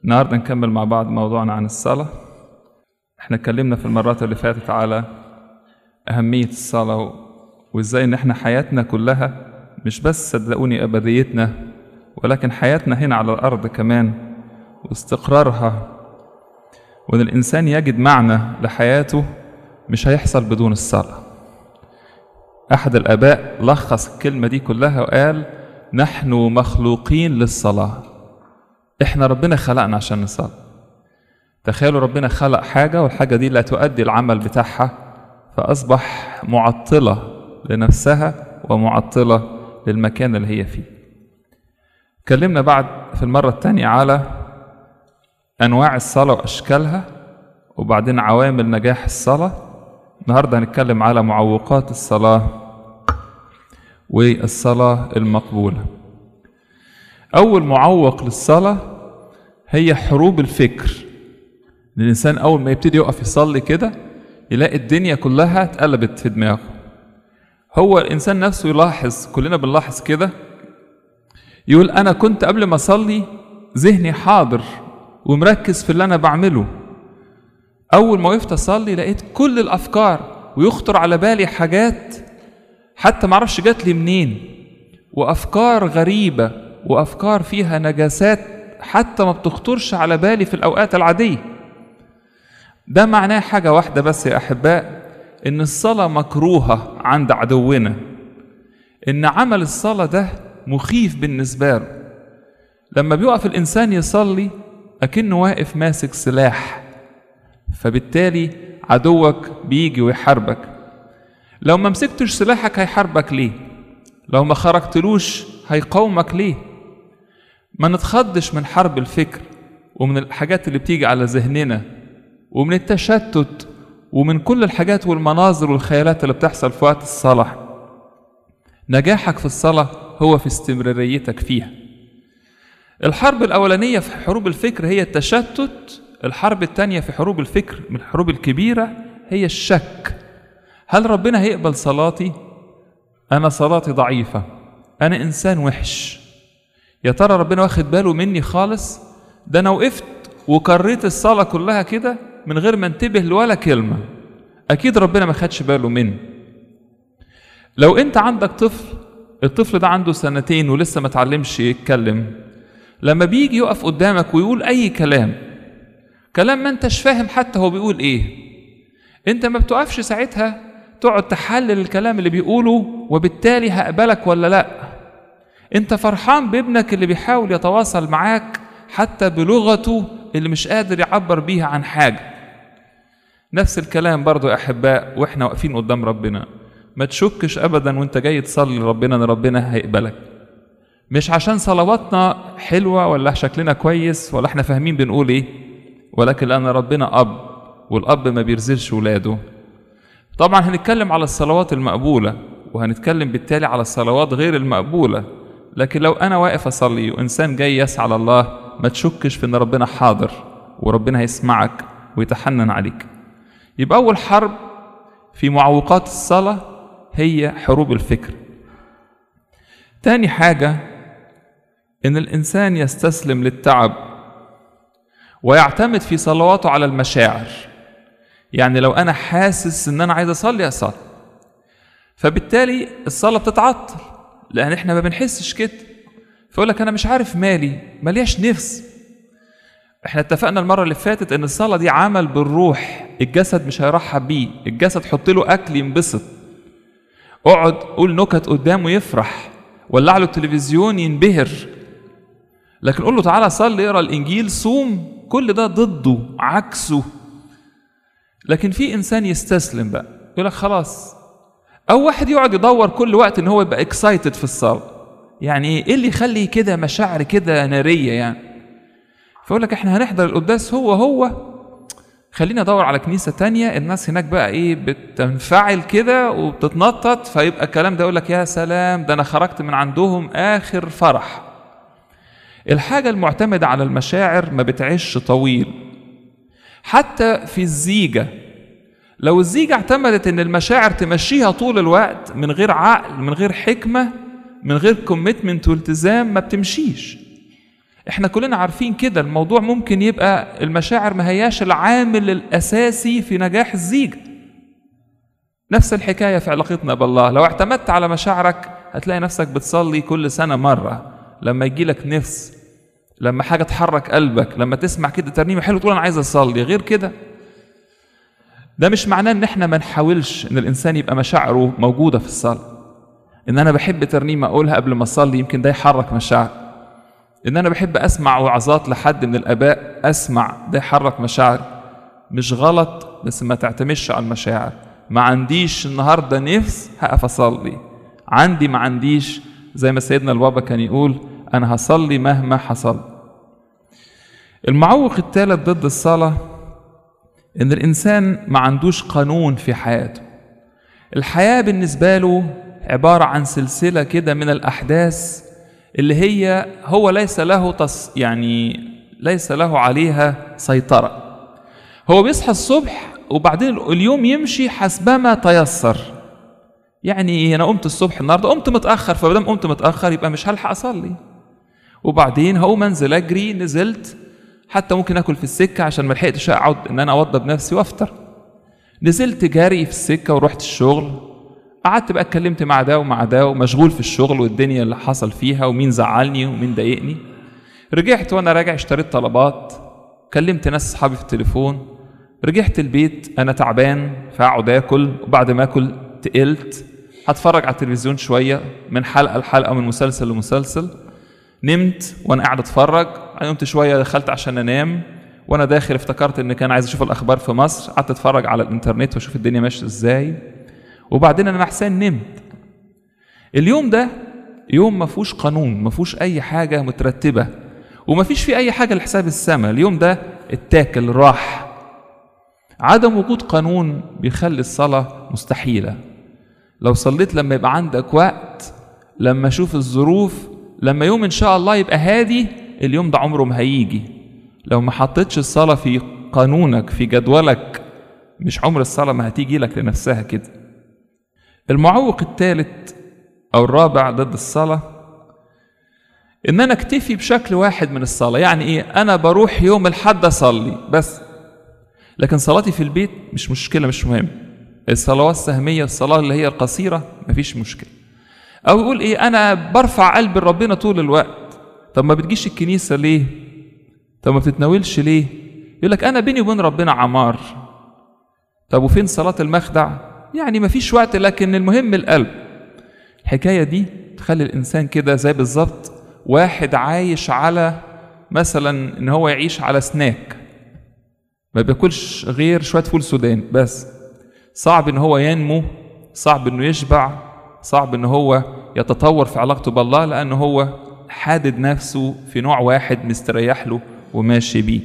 النهارده نكمل مع بعض موضوعنا عن الصلاة احنا اتكلمنا في المرات اللي فاتت على أهمية الصلاة وازاي ان احنا حياتنا كلها مش بس صدقوني أبديتنا ولكن حياتنا هنا على الأرض كمان واستقرارها وان الإنسان يجد معنى لحياته مش هيحصل بدون الصلاة أحد الآباء لخص الكلمة دي كلها وقال نحن مخلوقين للصلاة احنا ربنا خلقنا عشان نصلي تخيلوا ربنا خلق حاجة والحاجة دي لا تؤدي العمل بتاعها فأصبح معطلة لنفسها ومعطلة للمكان اللي هي فيه اتكلمنا بعد في المرة الثانية على أنواع الصلاة وأشكالها وبعدين عوامل نجاح الصلاة النهاردة هنتكلم على معوقات الصلاة والصلاة المقبولة أول معوق للصلاة هي حروب الفكر الإنسان أول ما يبتدي يقف يصلي كده يلاقي الدنيا كلها اتقلبت في دماغه هو الإنسان نفسه يلاحظ كلنا بنلاحظ كده يقول أنا كنت قبل ما أصلي ذهني حاضر ومركز في اللي أنا بعمله أول ما وقفت أصلي لقيت كل الأفكار ويخطر على بالي حاجات حتى معرفش جات لي منين وأفكار غريبة وأفكار فيها نجاسات حتى ما بتخطرش على بالي في الأوقات العادية ده معناه حاجة واحدة بس يا أحباء إن الصلاة مكروهة عند عدونا إن عمل الصلاة ده مخيف بالنسبة له لما بيقف الإنسان يصلي أكنه واقف ماسك سلاح فبالتالي عدوك بيجي ويحاربك لو ما مسكتش سلاحك هيحاربك ليه لو ما خرجتلوش هيقاومك ليه ما نتخضش من حرب الفكر ومن الحاجات اللي بتيجي على ذهننا ومن التشتت ومن كل الحاجات والمناظر والخيالات اللي بتحصل في وقت الصلاة نجاحك في الصلاة هو في استمراريتك فيها الحرب الأولانية في حروب الفكر هي التشتت الحرب الثانية في حروب الفكر من الحروب الكبيرة هي الشك هل ربنا هيقبل صلاتي؟ أنا صلاتي ضعيفة أنا إنسان وحش يا ترى ربنا واخد باله مني خالص ده أنا وقفت وكريت الصلاة كلها كده من غير ما انتبه لولا كلمة أكيد ربنا ما خدش باله مني لو أنت عندك طفل الطفل ده عنده سنتين ولسه ما اتعلمش يتكلم لما بيجي يقف قدامك ويقول أي كلام كلام ما انتش فاهم حتى هو بيقول ايه انت ما بتقفش ساعتها تقعد تحلل الكلام اللي بيقوله وبالتالي هقبلك ولا لا انت فرحان بابنك اللي بيحاول يتواصل معاك حتى بلغته اللي مش قادر يعبر بيها عن حاجة نفس الكلام برضو يا أحباء وإحنا واقفين قدام ربنا ما تشكش أبدا وإنت جاي تصلي لربنا إن ربنا هيقبلك مش عشان صلواتنا حلوة ولا شكلنا كويس ولا إحنا فاهمين بنقول إيه ولكن لأن ربنا أب والأب ما بيرزلش ولاده طبعا هنتكلم على الصلوات المقبولة وهنتكلم بالتالي على الصلوات غير المقبولة لكن لو أنا واقف أصلي وإنسان جاي يسعى الله ما تشكش في إن ربنا حاضر وربنا هيسمعك ويتحنن عليك يبقى أول حرب في معوقات الصلاة هي حروب الفكر تاني حاجة إن الإنسان يستسلم للتعب ويعتمد في صلواته على المشاعر يعني لو انا حاسس ان انا عايز اصلي اصلي فبالتالي الصلاه بتتعطل لان احنا ما بنحسش كده فيقول لك انا مش عارف مالي ملياش نفس احنا اتفقنا المره اللي فاتت ان الصلاه دي عمل بالروح الجسد مش هيرحب بيه الجسد حط له اكل ينبسط اقعد قول نكت قدامه يفرح ولع له التلفزيون ينبهر لكن قول له تعالى صلي اقرا الانجيل صوم كل ده ضده عكسه لكن في انسان يستسلم بقى يقول لك خلاص او واحد يقعد يدور كل وقت ان هو يبقى اكسايتد في الصلاه يعني ايه اللي يخلي كده مشاعر كده ناريه يعني فيقول لك احنا هنحضر القداس هو هو خلينا ادور على كنيسه تانية الناس هناك بقى ايه بتنفعل كده وبتتنطط فيبقى الكلام ده يقول لك يا سلام ده انا خرجت من عندهم اخر فرح الحاجة المعتمدة على المشاعر ما بتعيش طويل حتى في الزيجة لو الزيجة اعتمدت ان المشاعر تمشيها طول الوقت من غير عقل من غير حكمة من غير كوميتمنت والتزام ما بتمشيش احنا كلنا عارفين كده الموضوع ممكن يبقى المشاعر ما هياش العامل الاساسي في نجاح الزيجه نفس الحكايه في علاقتنا بالله لو اعتمدت على مشاعرك هتلاقي نفسك بتصلي كل سنه مره لما يجي لك نفس لما حاجه تحرك قلبك لما تسمع كده ترنيمه حلوه تقول انا عايز اصلي غير كده ده مش معناه ان احنا ما نحاولش ان الانسان يبقى مشاعره موجوده في الصلاه ان انا بحب ترنيمه اقولها قبل ما اصلي يمكن ده يحرك مشاعر ان انا بحب اسمع وعظات لحد من الاباء اسمع ده يحرك مشاعري مش غلط بس ما تعتمدش على المشاعر ما عنديش النهارده نفس هقف اصلي عندي ما عنديش زي ما سيدنا البابا كان يقول انا هصلي مهما حصل المعوق الثالث ضد الصلاه ان الانسان ما عندوش قانون في حياته الحياه بالنسبه له عباره عن سلسله كده من الاحداث اللي هي هو ليس له تص يعني ليس له عليها سيطره هو بيصحى الصبح وبعدين اليوم يمشي حسبما تيسر يعني انا قمت الصبح النهارده قمت متاخر فمادام قمت متاخر يبقى مش هلحق اصلي وبعدين هقوم انزل اجري نزلت حتى ممكن اكل في السكه عشان ما لحقتش اقعد ان انا اوضب نفسي وافطر نزلت جري في السكه ورحت الشغل قعدت بقى اتكلمت مع ده ومع ده ومشغول في الشغل والدنيا اللي حصل فيها ومين زعلني ومين ضايقني رجعت وانا راجع اشتريت طلبات كلمت ناس اصحابي في التليفون رجعت البيت انا تعبان فاقعد اكل وبعد ما اكل تقلت هتفرج على التلفزيون شويه من حلقه لحلقه من مسلسل لمسلسل نمت وانا قاعد اتفرج نمت شويه دخلت عشان انام وانا داخل افتكرت ان كان عايز اشوف الاخبار في مصر قعدت اتفرج على الانترنت واشوف الدنيا ماشيه ازاي وبعدين انا حسين نمت اليوم ده يوم ما فيهوش قانون ما فيهوش اي حاجه مترتبه وما فيش فيه اي حاجه لحساب السماء اليوم ده اتاكل راح عدم وجود قانون بيخلي الصلاه مستحيله لو صليت لما يبقى عندك وقت لما اشوف الظروف لما يوم ان شاء الله يبقى هادي اليوم ده عمره ما هيجي لو ما حطيتش الصلاه في قانونك في جدولك مش عمر الصلاه ما هتيجي لك لنفسها كده المعوق الثالث او الرابع ضد الصلاه ان انا اكتفي بشكل واحد من الصلاه يعني ايه انا بروح يوم الحد اصلي بس لكن صلاتي في البيت مش مشكله مش مهم الصلوات السهميه الصلاه اللي هي القصيره مفيش مشكله او يقول ايه انا برفع قلب ربنا طول الوقت طب ما بتجيش الكنيسه ليه طب ما بتتناولش ليه يقول لك انا بيني وبين ربنا عمار طب وفين صلاه المخدع يعني ما فيش وقت لكن المهم القلب الحكايه دي تخلي الانسان كده زي بالظبط واحد عايش على مثلا ان هو يعيش على سناك ما بياكلش غير شويه فول سوداني بس صعب ان هو ينمو صعب انه يشبع صعب ان هو يتطور في علاقته بالله لان هو حادد نفسه في نوع واحد مستريح له وماشي بيه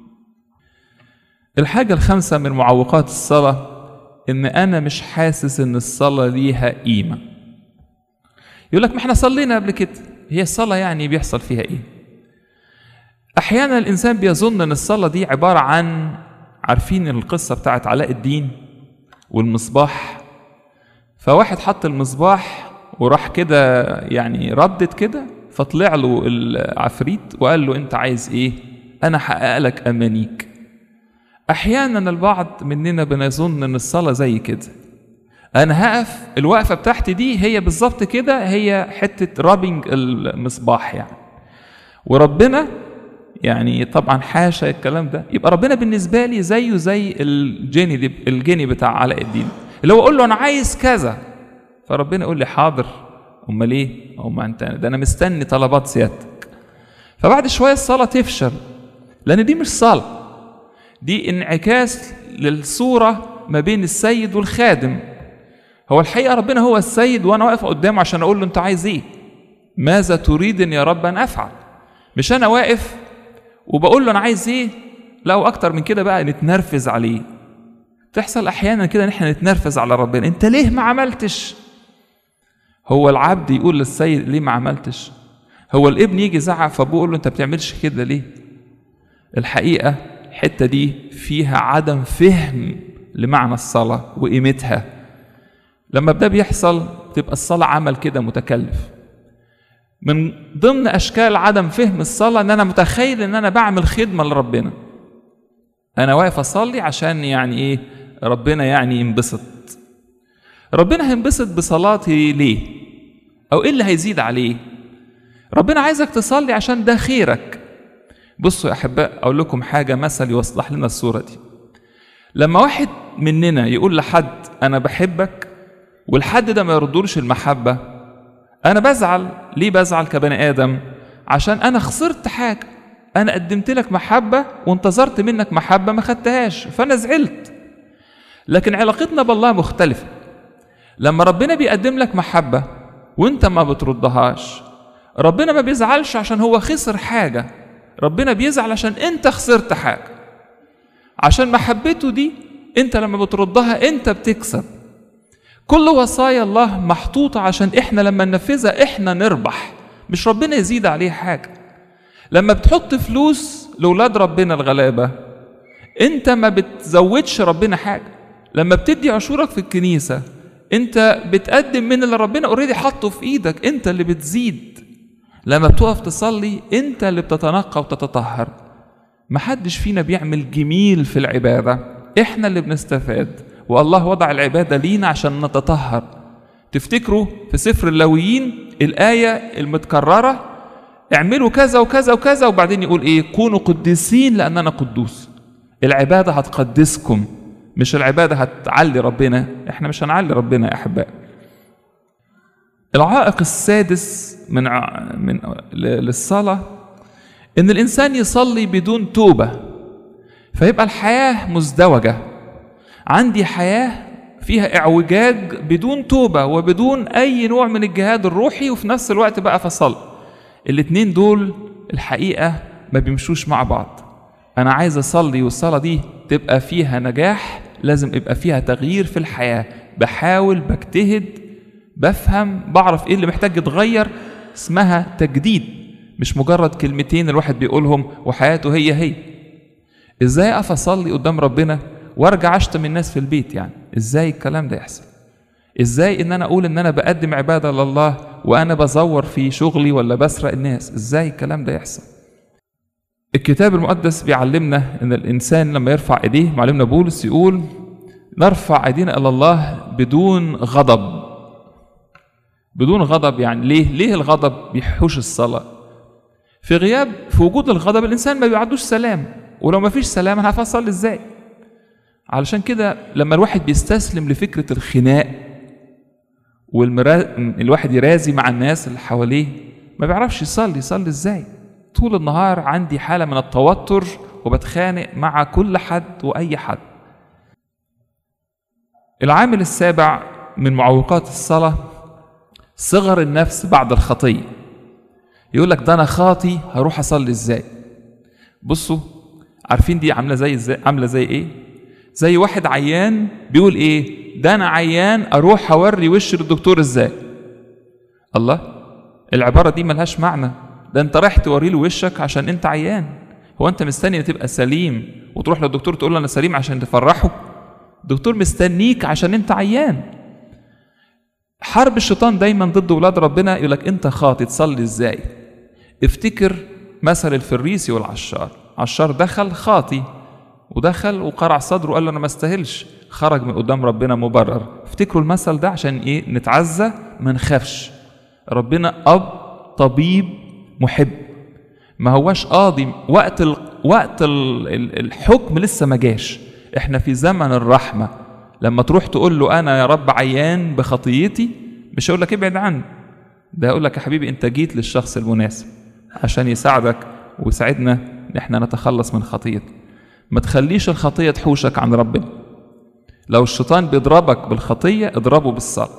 الحاجة الخامسة من معوقات الصلاة إن أنا مش حاسس إن الصلاة ليها قيمة. يقول لك ما إحنا صلينا قبل كده، هي الصلاة يعني بيحصل فيها إيه؟ أحيانا الإنسان بيظن إن الصلاة دي عبارة عن عارفين القصة بتاعت علاء الدين والمصباح فواحد حط المصباح وراح كده يعني ردت كده فطلع له العفريت وقال له انت عايز ايه انا احقق لك امانيك احيانا البعض مننا بنظن ان الصلاه زي كده انا هقف الوقفه بتاعتي دي هي بالظبط كده هي حته رابنج المصباح يعني وربنا يعني طبعا حاشا الكلام ده يبقى ربنا بالنسبه لي زيه زي الجيني دي الجيني بتاع علاء الدين اللي هو اقول له انا عايز كذا فربنا يقول لي حاضر امال ايه امال انت ده انا مستني طلبات سيادتك فبعد شويه الصلاه تفشل لان دي مش صلاه دي انعكاس للصوره ما بين السيد والخادم هو الحقيقه ربنا هو السيد وانا واقف قدامه عشان اقول له انت عايز ايه ماذا تريد يا رب ان افعل مش انا واقف وبقول له انا عايز ايه لا واكتر من كده بقى نتنرفز عليه تحصل احيانا كده ان احنا نتنرفز على ربنا انت ليه ما عملتش هو العبد يقول للسيد ليه ما عملتش هو الابن يجي يزعق فابوه يقول له انت بتعملش كده ليه الحقيقه الحته دي فيها عدم فهم لمعنى الصلاه وقيمتها لما ده بيحصل تبقى الصلاه عمل كده متكلف من ضمن اشكال عدم فهم الصلاه ان انا متخيل ان انا بعمل خدمه لربنا انا واقف اصلي عشان يعني ايه ربنا يعني ينبسط ربنا هينبسط بصلاتي ليه او ايه اللي هيزيد عليه ربنا عايزك تصلي عشان ده خيرك بصوا يا احباء اقول لكم حاجه مثل يوضح لنا الصوره دي لما واحد مننا يقول لحد انا بحبك والحد ده ما يردولش المحبه انا بزعل ليه بزعل كبني ادم عشان انا خسرت حاجه انا قدمت لك محبه وانتظرت منك محبه ما خدتهاش فانا زعلت لكن علاقتنا بالله مختلفه لما ربنا بيقدم لك محبه وانت ما بتردهاش ربنا ما بيزعلش عشان هو خسر حاجه ربنا بيزعل عشان انت خسرت حاجه عشان محبته دي انت لما بتردها انت بتكسب كل وصايا الله محطوطة عشان احنا لما ننفذها احنا نربح مش ربنا يزيد عليه حاجة لما بتحط فلوس لولاد ربنا الغلابة انت ما بتزودش ربنا حاجة لما بتدي عشورك في الكنيسة انت بتقدم من اللي ربنا اوريدي حاطه في ايدك انت اللي بتزيد لما بتقف تصلي انت اللي بتتنقى وتتطهر محدش فينا بيعمل جميل في العبادة احنا اللي بنستفاد والله وضع العبادة لينا عشان نتطهر تفتكروا في سفر اللاويين الآية المتكررة اعملوا كذا وكذا وكذا وبعدين يقول ايه كونوا قديسين لأن أنا قدوس العبادة هتقدسكم مش العبادة هتعلي ربنا احنا مش هنعلي ربنا يا أحباء العائق السادس من ع... من للصلاة إن الإنسان يصلي بدون توبة فيبقى الحياة مزدوجة عندي حياة فيها اعوجاج بدون توبة وبدون أي نوع من الجهاد الروحي وفي نفس الوقت بقى فصل الاتنين دول الحقيقة ما بيمشوش مع بعض أنا عايز أصلي والصلاة دي تبقى فيها نجاح لازم يبقى فيها تغيير في الحياة بحاول بجتهد بفهم بعرف ايه اللي محتاج يتغير اسمها تجديد مش مجرد كلمتين الواحد بيقولهم وحياته هي هي ازاي اقف اصلي قدام ربنا وارجع اشتم الناس في البيت يعني ازاي الكلام ده يحصل ازاي ان انا اقول ان انا بقدم عباده لله وانا بزور في شغلي ولا بسرق الناس ازاي الكلام ده يحصل الكتاب المقدس بيعلمنا ان الانسان لما يرفع ايديه معلمنا بولس يقول نرفع ايدينا الى الله بدون غضب بدون غضب يعني ليه ليه الغضب بيحوش الصلاه في غياب في وجود الغضب الانسان ما بيعدوش سلام ولو ما فيش سلام انا هفصل ازاي علشان كده لما الواحد بيستسلم لفكرة الخناق والمرا... الواحد يرازي مع الناس اللي حواليه ما بيعرفش يصلي يصلي ازاي طول النهار عندي حالة من التوتر وبتخانق مع كل حد وأي حد العامل السابع من معوقات الصلاة صغر النفس بعد الخطية يقول لك ده أنا خاطي هروح أصلي ازاي بصوا عارفين دي عاملة زي ازاي عاملة زي ايه زي واحد عيان بيقول ايه ده انا عيان اروح اوري وش للدكتور ازاي الله العباره دي ملهاش معنى ده انت رايح توري له وشك عشان انت عيان هو انت مستني تبقى سليم وتروح للدكتور تقول له انا سليم عشان تفرحه الدكتور مستنيك عشان انت عيان حرب الشيطان دايما ضد ولاد ربنا يقول لك انت خاطي تصلي ازاي افتكر مثل الفريسي والعشار عشار دخل خاطي ودخل وقرع صدره وقال له انا ما استاهلش خرج من قدام ربنا مبرر افتكروا المثل ده عشان ايه نتعزى ما نخافش ربنا اب طبيب محب ما هواش قاضي وقت ال... وقت ال... الحكم لسه ما جاش احنا في زمن الرحمه لما تروح تقول له انا يا رب عيان بخطيتي مش هيقول لك ابعد عني ده هيقول لك يا حبيبي انت جيت للشخص المناسب عشان يساعدك ويساعدنا ان احنا نتخلص من خطيتنا ما تخليش الخطية تحوشك عن ربنا لو الشيطان بيضربك بالخطية اضربه بالصلاة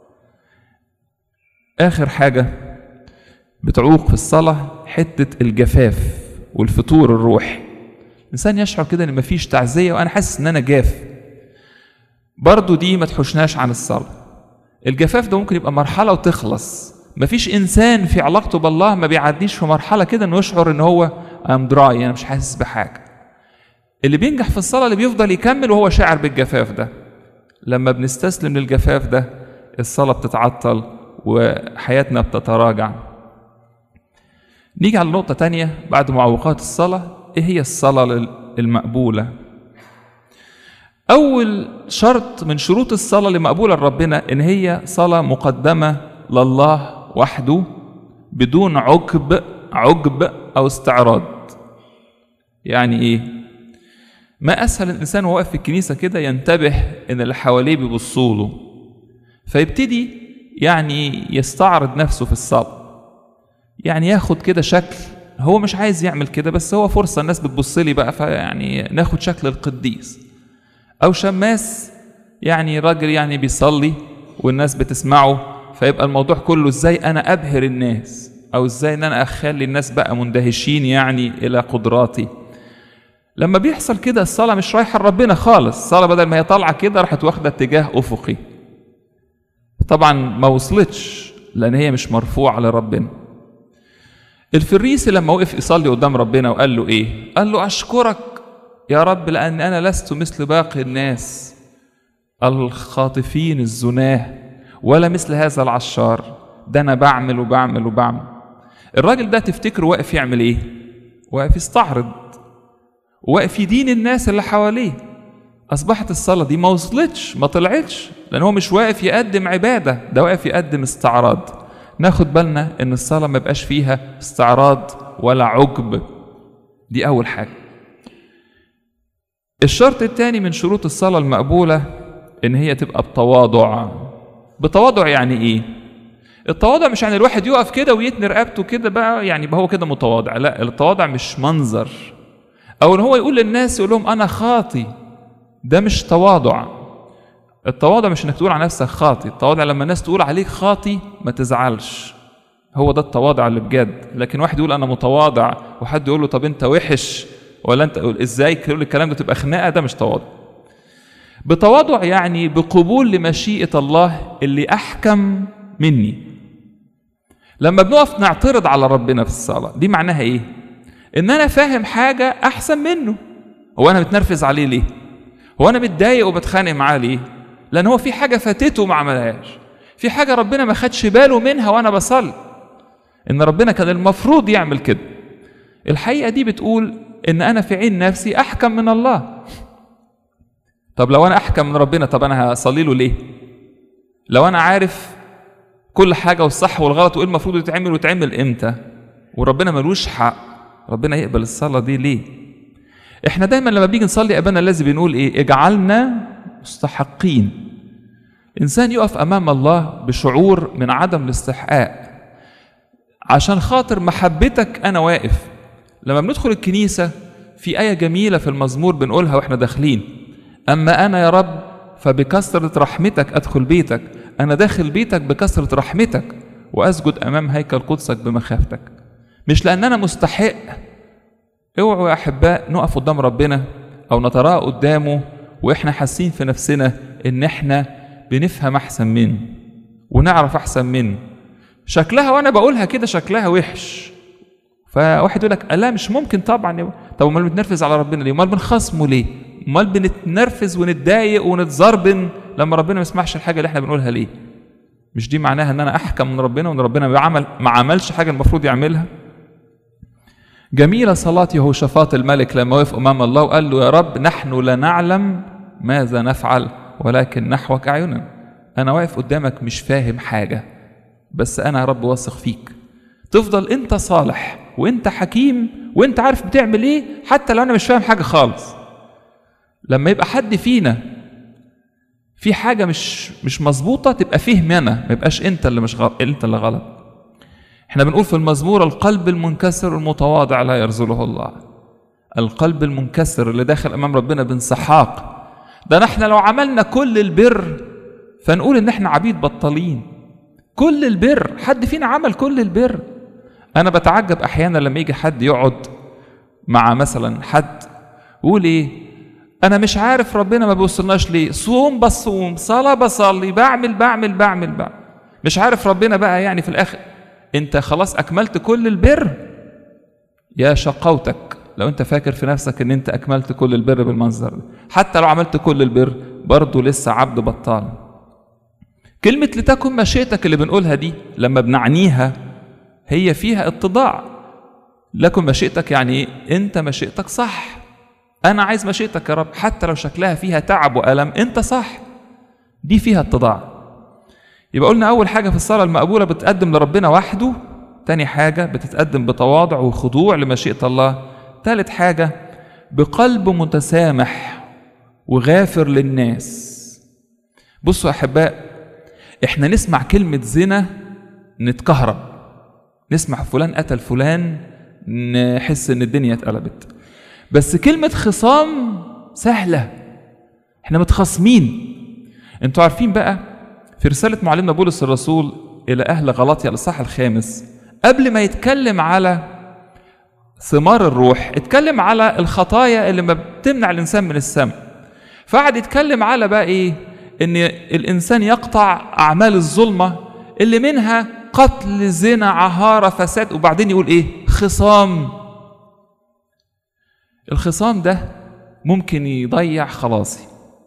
آخر حاجة بتعوق في الصلاة حتة الجفاف والفتور الروحي الإنسان يشعر كده إن مفيش تعزية وأنا حاسس إن أنا جاف برضو دي ما تحوشناش عن الصلاة الجفاف ده ممكن يبقى مرحلة وتخلص مفيش إنسان في علاقته بالله ما بيعديش في مرحلة كده إنه يشعر إن هو أم دراي أنا مش حاسس بحاجة اللي بينجح في الصلاة اللي بيفضل يكمل وهو شاعر بالجفاف ده لما بنستسلم للجفاف ده الصلاة بتتعطل وحياتنا بتتراجع نيجي على نقطة تانية بعد معوقات الصلاة إيه هي الصلاة المقبولة أول شرط من شروط الصلاة اللي مقبولة لربنا إن هي صلاة مقدمة لله وحده بدون عجب عجب أو استعراض يعني إيه؟ ما أسهل الإنسان وهو واقف في الكنيسة كده ينتبه إن اللي حواليه بيبصوا له فيبتدي يعني يستعرض نفسه في الصلاة يعني ياخد كده شكل هو مش عايز يعمل كده بس هو فرصة الناس بتبص لي بقى فيعني ناخد شكل القديس أو شماس يعني راجل يعني بيصلي والناس بتسمعه فيبقى الموضوع كله ازاي أنا أبهر الناس أو ازاي إن أنا أخلي الناس بقى مندهشين يعني إلى قدراتي لما بيحصل كده الصلاة مش رايحة لربنا خالص الصلاة بدل ما هي طالعة كده راحت واخدة اتجاه أفقي طبعا ما وصلتش لأن هي مش مرفوعة لربنا الفريسي لما وقف يصلي قدام ربنا وقال له ايه قال له اشكرك يا رب لان انا لست مثل باقي الناس الخاطفين الزناه ولا مثل هذا العشار ده انا بعمل وبعمل وبعمل الراجل ده تفتكره واقف يعمل ايه واقف يستعرض واقف يدين الناس اللي حواليه اصبحت الصلاه دي ما وصلتش ما طلعتش لان هو مش واقف يقدم عباده ده واقف يقدم استعراض ناخد بالنا ان الصلاه ما يبقاش فيها استعراض ولا عجب دي اول حاجه الشرط الثاني من شروط الصلاه المقبوله ان هي تبقى بتواضع بتواضع يعني ايه التواضع مش يعني الواحد يقف كده ويتني رقبته كده بقى يعني يبقى هو كده متواضع لا التواضع مش منظر او ان هو يقول للناس يقول لهم انا خاطي ده مش تواضع التواضع مش انك تقول على نفسك خاطي التواضع لما الناس تقول عليك خاطي ما تزعلش هو ده التواضع اللي بجد لكن واحد يقول انا متواضع وحد يقول له طب انت وحش ولا انت ازاي تقول الكلام ده تبقى خناقه ده مش تواضع بتواضع يعني بقبول لمشيئه الله اللي احكم مني لما بنقف نعترض على ربنا في الصلاه دي معناها ايه ان انا فاهم حاجه احسن منه هو انا متنرفز عليه ليه هو انا متضايق وبتخانق معاه ليه لان هو في حاجه فاتته وما عملهاش في حاجه ربنا ما خدش باله منها وانا بصلي ان ربنا كان المفروض يعمل كده الحقيقه دي بتقول ان انا في عين نفسي احكم من الله طب لو انا احكم من ربنا طب انا هصلي له ليه لو انا عارف كل حاجه والصح والغلط وايه المفروض يتعمل ويتعمل امتى وربنا ملوش حق ربنا يقبل الصلاه دي ليه احنا دايما لما بيجي نصلي ابانا الذي بنقول ايه اجعلنا مستحقين انسان يقف امام الله بشعور من عدم الاستحقاق عشان خاطر محبتك انا واقف لما بندخل الكنيسه في ايه جميله في المزمور بنقولها واحنا داخلين اما انا يا رب فبكثره رحمتك ادخل بيتك انا داخل بيتك بكثره رحمتك واسجد امام هيكل قدسك بمخافتك مش لان انا مستحق اوعوا يا احباء نقف قدام ربنا او نتراءى قدامه واحنا حاسين في نفسنا ان احنا بنفهم احسن منه ونعرف احسن منه شكلها وانا بقولها كده شكلها وحش فواحد يقول لك لا مش ممكن طبعا طب امال بنتنرفز على ربنا ليه امال بنخاصمه ليه امال بنتنرفز ونتضايق ونتزربن لما ربنا ما يسمحش الحاجه اللي احنا بنقولها ليه مش دي معناها ان انا احكم من ربنا وان ربنا بعمل ما عملش حاجه المفروض يعملها جميلة صلاة يهوشافاط الملك لما وقف أمام الله وقال له يا رب نحن لا نعلم ماذا نفعل ولكن نحوك أعينا أنا واقف قدامك مش فاهم حاجة بس أنا يا رب واثق فيك تفضل أنت صالح وأنت حكيم وأنت عارف بتعمل إيه حتى لو أنا مش فاهم حاجة خالص لما يبقى حد فينا في حاجة مش مش مظبوطة تبقى فهم أنا ما يبقاش أنت اللي مش غلط أنت اللي غلط احنا بنقول في المزمور القلب المنكسر المتواضع لا يرزله الله القلب المنكسر اللي داخل امام ربنا بانسحاق ده نحن لو عملنا كل البر فنقول ان احنا عبيد بطالين كل البر حد فينا عمل كل البر انا بتعجب احيانا لما يجي حد يقعد مع مثلا حد يقول ايه انا مش عارف ربنا ما بيوصلناش ليه صوم بصوم صلاه بصلي بعمل بعمل بعمل بعمل مش عارف ربنا بقى يعني في الاخر انت خلاص اكملت كل البر يا شقوتك لو انت فاكر في نفسك ان انت اكملت كل البر بالمنظر ده حتى لو عملت كل البر برضه لسه عبد بطال كلمة لتكن مشيئتك اللي بنقولها دي لما بنعنيها هي فيها اتضاع لكن مشيئتك يعني ايه انت مشيئتك صح انا عايز مشيئتك يا رب حتى لو شكلها فيها تعب والم انت صح دي فيها اتضاع يبقى قلنا اول حاجه في الصلاه المقبوله بتقدم لربنا وحده تاني حاجه بتتقدم بتواضع وخضوع لمشيئه الله تالت حاجه بقلب متسامح وغافر للناس بصوا يا احباء احنا نسمع كلمه زنا نتكهرب نسمع فلان قتل فلان نحس ان الدنيا اتقلبت بس كلمة خصام سهلة احنا متخاصمين انتوا عارفين بقى في رسالة معلمنا بولس الرسول إلى أهل غلطية الإصحاح الخامس قبل ما يتكلم على ثمار الروح اتكلم على الخطايا اللي ما بتمنع الإنسان من السماء فقعد يتكلم على بقى إيه إن الإنسان يقطع أعمال الظلمة اللي منها قتل زنا عهارة فساد وبعدين يقول إيه خصام الخصام ده ممكن يضيع خلاصي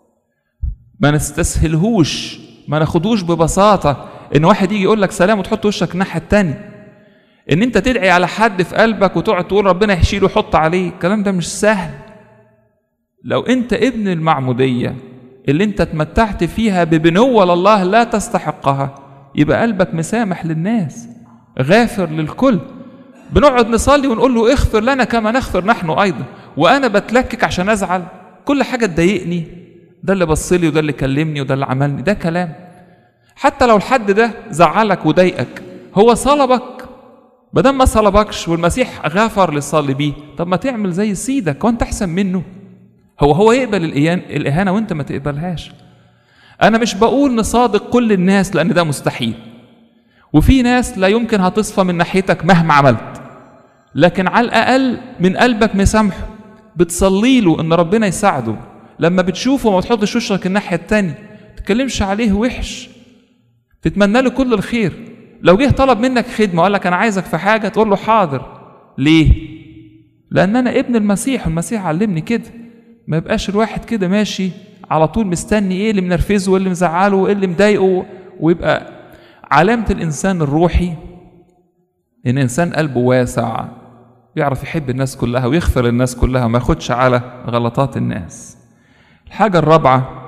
ما نستسهلهوش ما ناخدوش ببساطة ان واحد يجي يقول لك سلام وتحط وشك الناحية التانية ان انت تدعي على حد في قلبك وتقعد تقول ربنا يحشيله ويحط عليه الكلام ده مش سهل لو انت ابن المعمودية اللي انت اتمتعت فيها ببنوة لله لا تستحقها يبقى قلبك مسامح للناس غافر للكل بنقعد نصلي ونقول له اغفر لنا كما نغفر نحن ايضا وانا بتلكك عشان ازعل كل حاجه تضايقني ده اللي بصلي وده اللي كلمني وده اللي عملني ده كلام حتى لو الحد ده زعلك وضايقك هو صلبك بدل ما صلبكش والمسيح غفر للصلي بيه طب ما تعمل زي سيدك وانت احسن منه هو هو يقبل الإيان الاهانه وانت ما تقبلهاش انا مش بقول نصادق كل الناس لان ده مستحيل وفي ناس لا يمكن هتصفى من ناحيتك مهما عملت لكن على الاقل من قلبك مسامحه بتصلي له ان ربنا يساعده لما بتشوفه ما تحطش وشك الناحيه التانية تتكلمش عليه وحش تتمنى له كل الخير لو جه طلب منك خدمه وقال لك انا عايزك في حاجه تقول له حاضر ليه لان انا ابن المسيح والمسيح علمني كده ما يبقاش الواحد كده ماشي على طول مستني ايه اللي منرفزه وايه اللي مزعله وايه اللي مضايقه ويبقى علامه الانسان الروحي ان انسان قلبه واسع يعرف يحب الناس كلها ويغفر الناس كلها وما ياخدش على غلطات الناس الحاجة الرابعة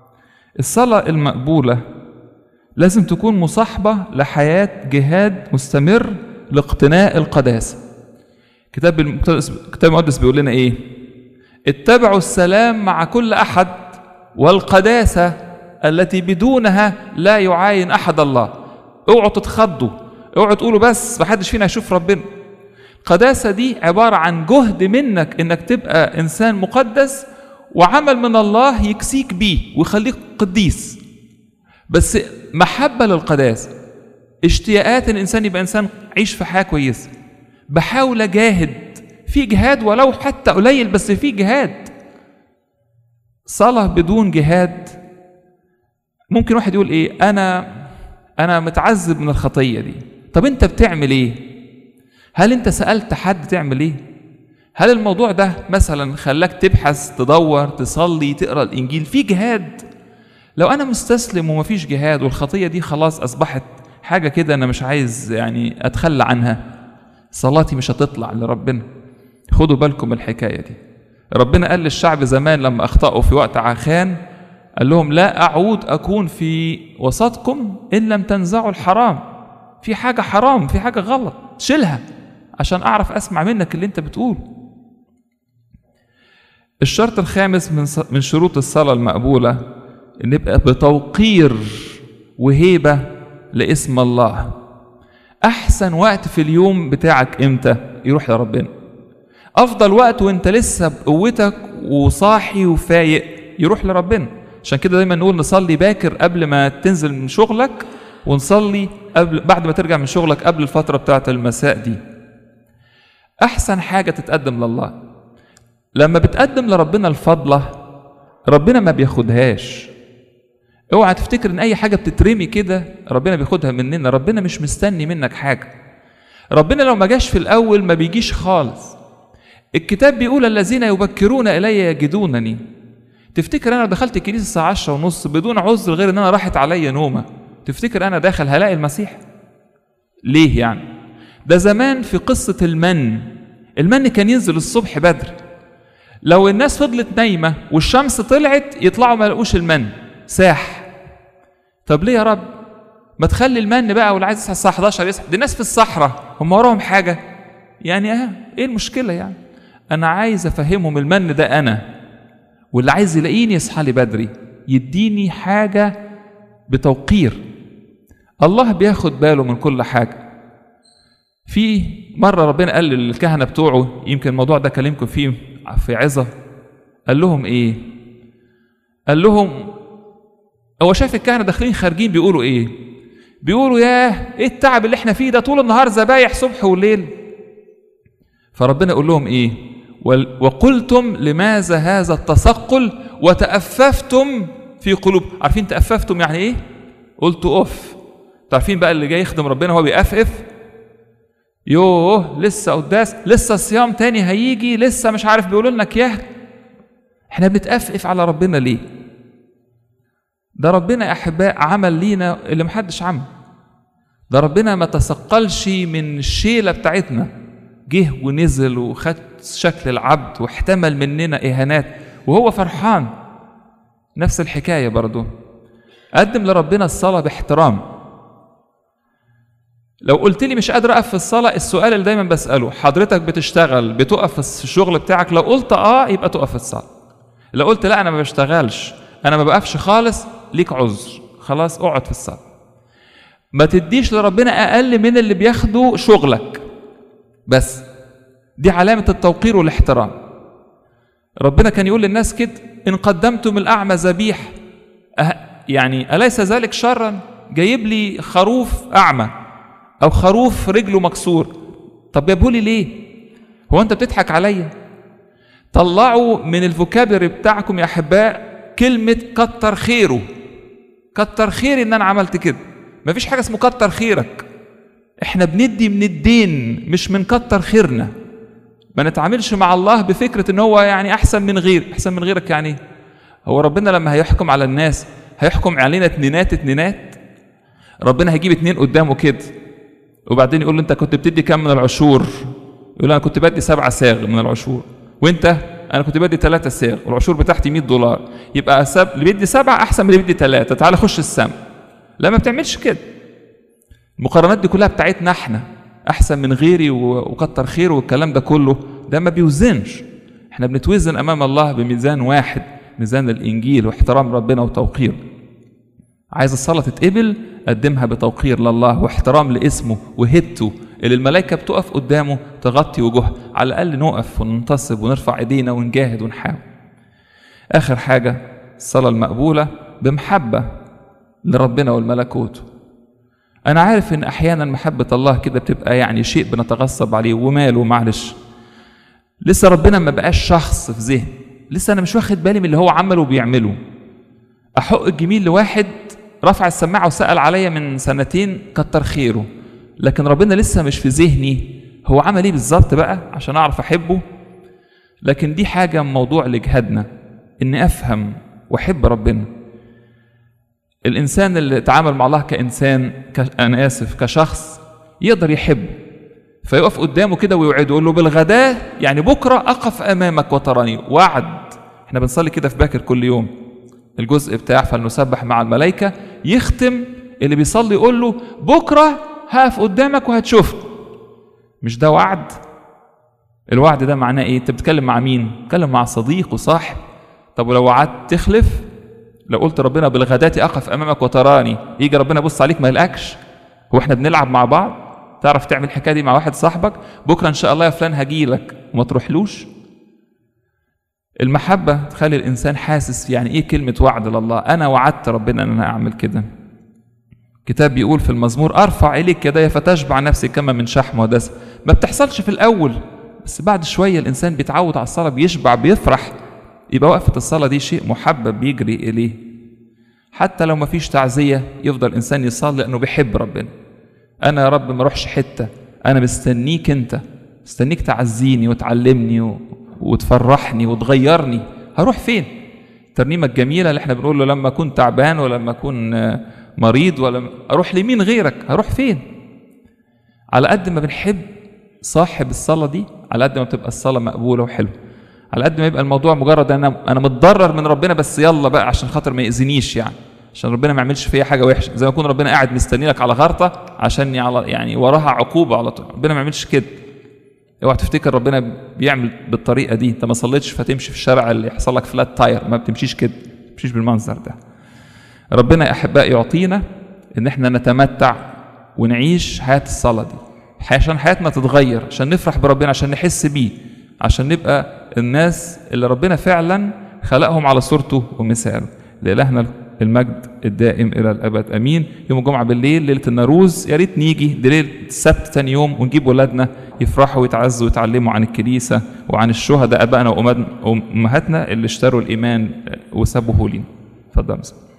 الصلاة المقبولة لازم تكون مصاحبة لحياة جهاد مستمر لاقتناء القداسة كتاب الكتاب المقدس بيقول لنا ايه اتبعوا السلام مع كل احد والقداسة التي بدونها لا يعاين احد الله اوعوا تتخضوا اوعوا تقولوا بس محدش فينا يشوف ربنا القداسة دي عبارة عن جهد منك انك تبقى انسان مقدس وعمل من الله يكسيك بيه ويخليك قديس بس محبة للقداسة اشتياقات الانسان يبقى انسان عيش في حياة كويسة بحاول اجاهد في جهاد ولو حتى قليل بس في جهاد صلاة بدون جهاد ممكن واحد يقول ايه انا انا متعذب من الخطية دي طب انت بتعمل ايه هل انت سألت حد تعمل ايه هل الموضوع ده مثلا خلاك تبحث تدور تصلي تقرا الانجيل في جهاد لو انا مستسلم ومفيش جهاد والخطيه دي خلاص اصبحت حاجه كده انا مش عايز يعني اتخلى عنها صلاتي مش هتطلع لربنا خدوا بالكم من الحكايه دي ربنا قال للشعب زمان لما اخطاوا في وقت عخان قال لهم لا اعود اكون في وسطكم ان لم تنزعوا الحرام في حاجه حرام في حاجه غلط شيلها عشان اعرف اسمع منك اللي انت بتقوله الشرط الخامس من من شروط الصلاه المقبوله ان نبقى بتوقير وهيبه لاسم الله احسن وقت في اليوم بتاعك امتى يروح لربنا افضل وقت وانت لسه بقوتك وصاحي وفايق يروح لربنا عشان كده دايما نقول نصلي باكر قبل ما تنزل من شغلك ونصلي قبل بعد ما ترجع من شغلك قبل الفتره بتاعه المساء دي احسن حاجه تتقدم لله لما بتقدم لربنا الفضله ربنا ما بياخدهاش اوعى تفتكر ان اي حاجه بتترمي كده ربنا بياخدها مننا ربنا مش مستني منك حاجه ربنا لو ما جاش في الاول ما بيجيش خالص الكتاب بيقول الذين يبكرون الي يجدونني تفتكر انا دخلت الكنيسه الساعه 10 ونص بدون عذر غير ان انا راحت عليا نومه تفتكر انا داخل هلاقي المسيح ليه يعني ده زمان في قصه المن المن كان ينزل الصبح بدري لو الناس فضلت نايمة والشمس طلعت يطلعوا ما يلاقوش المن ساح طب ليه يا رب ما تخلي المن بقى واللي عايز يصحى الساعة 11 يصحى دي ناس في الصحراء هم وراهم حاجة يعني اه ايه المشكلة يعني انا عايز افهمهم المن ده انا واللي عايز يلاقيني يصحى لي بدري يديني حاجة بتوقير الله بياخد باله من كل حاجة في مرة ربنا قال للكهنة بتوعه يمكن الموضوع ده كلمكم فيه في عظة قال لهم ايه قال لهم هو شايف الكهنة داخلين خارجين بيقولوا ايه بيقولوا ياه ايه التعب اللي احنا فيه ده طول النهار ذبايح صبح وليل فربنا يقول لهم ايه وقلتم لماذا هذا التثقل وتأففتم في قلوب عارفين تأففتم يعني ايه قلتوا اوف عارفين بقى اللي جاي يخدم ربنا هو بيأفف يوه لسه قداس لسه صيام تاني هيجي لسه مش عارف بيقولوا لنا كياه احنا بنتأفف على ربنا ليه ده ربنا يا احباء عمل لينا اللي محدش عمل ده ربنا ما تثقلش من الشيله بتاعتنا جه ونزل وخد شكل العبد واحتمل مننا اهانات وهو فرحان نفس الحكايه برضه قدم لربنا الصلاه باحترام لو قلت لي مش قادر اقف في الصلاه السؤال اللي دايما بساله حضرتك بتشتغل بتقف في الشغل بتاعك لو قلت اه يبقى تقف في الصلاه لو قلت لا انا ما بشتغلش انا ما بقفش خالص ليك عذر خلاص اقعد في الصلاه ما تديش لربنا اقل من اللي بياخده شغلك بس دي علامه التوقير والاحترام ربنا كان يقول للناس كده ان قدمتم الاعمى ذبيح أه يعني اليس ذلك شرا جايب لي خروف اعمى او خروف رجله مكسور طب جابهولي ليه هو انت بتضحك عليا طلعوا من الفوكابري بتاعكم يا احباء كلمه كتر خيره كتر خيري ان انا عملت كده مفيش حاجه اسمه كتر خيرك احنا بندي من الدين مش من كتر خيرنا ما نتعاملش مع الله بفكره ان هو يعني احسن من غير احسن من غيرك يعني هو ربنا لما هيحكم على الناس هيحكم علينا اتنينات اتنينات ربنا هيجيب اتنين قدامه كده وبعدين يقول له انت كنت بتدي كام من العشور يقول انا كنت بدي سبعة ساغ من العشور وانت انا كنت بدي ثلاثة ساغ والعشور بتاعتي 100 دولار يبقى سب... اللي بيدي سبعة احسن من اللي بيدي ثلاثة تعال خش السما لا ما بتعملش كده المقارنات دي كلها بتاعتنا احنا احسن من غيري وكتر خيره والكلام ده كله ده ما بيوزنش احنا بنتوزن امام الله بميزان واحد ميزان الانجيل واحترام ربنا وتوقيره عايز الصلاه تتقبل قدمها بتوقير لله واحترام لاسمه وهبته اللي الملائكه بتقف قدامه تغطي وجوهها على الاقل نقف وننتصب ونرفع ايدينا ونجاهد ونحاول اخر حاجه الصلاه المقبوله بمحبه لربنا والملكوت انا عارف ان احيانا محبه الله كده بتبقى يعني شيء بنتغصب عليه وماله معلش لسه ربنا ما بقاش شخص في ذهن لسه انا مش واخد بالي من اللي هو عمله وبيعمله احق الجميل لواحد رفع السماعه وسال عليا من سنتين كتر خيره لكن ربنا لسه مش في ذهني هو عمل ايه بالظبط بقى عشان اعرف احبه لكن دي حاجه موضوع لجهادنا اني افهم واحب ربنا الانسان اللي اتعامل مع الله كانسان ك... انا اسف كشخص يقدر يحبه فيقف قدامه كده ويوعده يقول له بالغداء يعني بكره اقف امامك وتراني وعد احنا بنصلي كده في باكر كل يوم الجزء بتاع فلنسبح مع الملائكه يختم اللي بيصلي يقول له بكره هقف قدامك وهتشوفني مش ده وعد الوعد ده معناه ايه انت بتتكلم مع مين بتتكلم مع صديق وصاحب طب ولو وعدت تخلف لو قلت ربنا بالغداة اقف امامك وتراني يجي ربنا يبص عليك ما يلقاكش هو احنا بنلعب مع بعض تعرف تعمل الحكايه دي مع واحد صاحبك بكره ان شاء الله يا فلان هجيلك وما تروحلوش المحبة تخلي الإنسان حاسس يعني إيه كلمة وعد لله أنا وعدت ربنا أن أنا أعمل كده كتاب بيقول في المزمور أرفع إليك يدي فتشبع نفسي كما من شحم ودسم ما بتحصلش في الأول بس بعد شوية الإنسان بيتعود على الصلاة بيشبع بيفرح يبقى وقفة الصلاة دي شيء محبب بيجري إليه حتى لو ما فيش تعزية يفضل الإنسان يصلي لأنه بيحب ربنا أنا يا رب ما أروحش حتة أنا مستنيك أنت مستنيك تعزيني وتعلمني و... وتفرحني وتغيرني هروح فين الترنيمة الجميلة اللي احنا بنقول له لما أكون تعبان ولما أكون مريض ولا أروح لمين غيرك هروح فين على قد ما بنحب صاحب الصلاة دي على قد ما بتبقى الصلاه مقبوله وحلوه على قد ما يبقى الموضوع مجرد انا انا متضرر من ربنا بس يلا بقى عشان خاطر ما يأذينيش يعني عشان ربنا ما يعملش فيا حاجه وحشه زي ما يكون ربنا قاعد مستني لك على غلطه عشان على يعني وراها عقوبه على طول ربنا ما يعملش كده اوعى تفتكر ربنا بيعمل بالطريقه دي انت ما صليتش فتمشي في الشارع اللي يحصل لك فلات تاير ما بتمشيش كده ما بتمشيش بالمنظر ده ربنا يا احباء يعطينا ان احنا نتمتع ونعيش حياه الصلاه دي عشان حياتنا تتغير عشان نفرح بربنا عشان نحس بيه عشان نبقى الناس اللي ربنا فعلا خلقهم على صورته ومثاله لإلهنا المجد الدائم إلى الأبد أمين يوم الجمعة بالليل ليلة الناروز يا ريت نيجي دي ليلة السبت تاني يوم ونجيب ولادنا يفرحوا ويتعزوا ويتعلموا عن الكنيسة وعن الشهداء أبائنا وأمهاتنا اللي اشتروا الإيمان وسابوه لنا اتفضل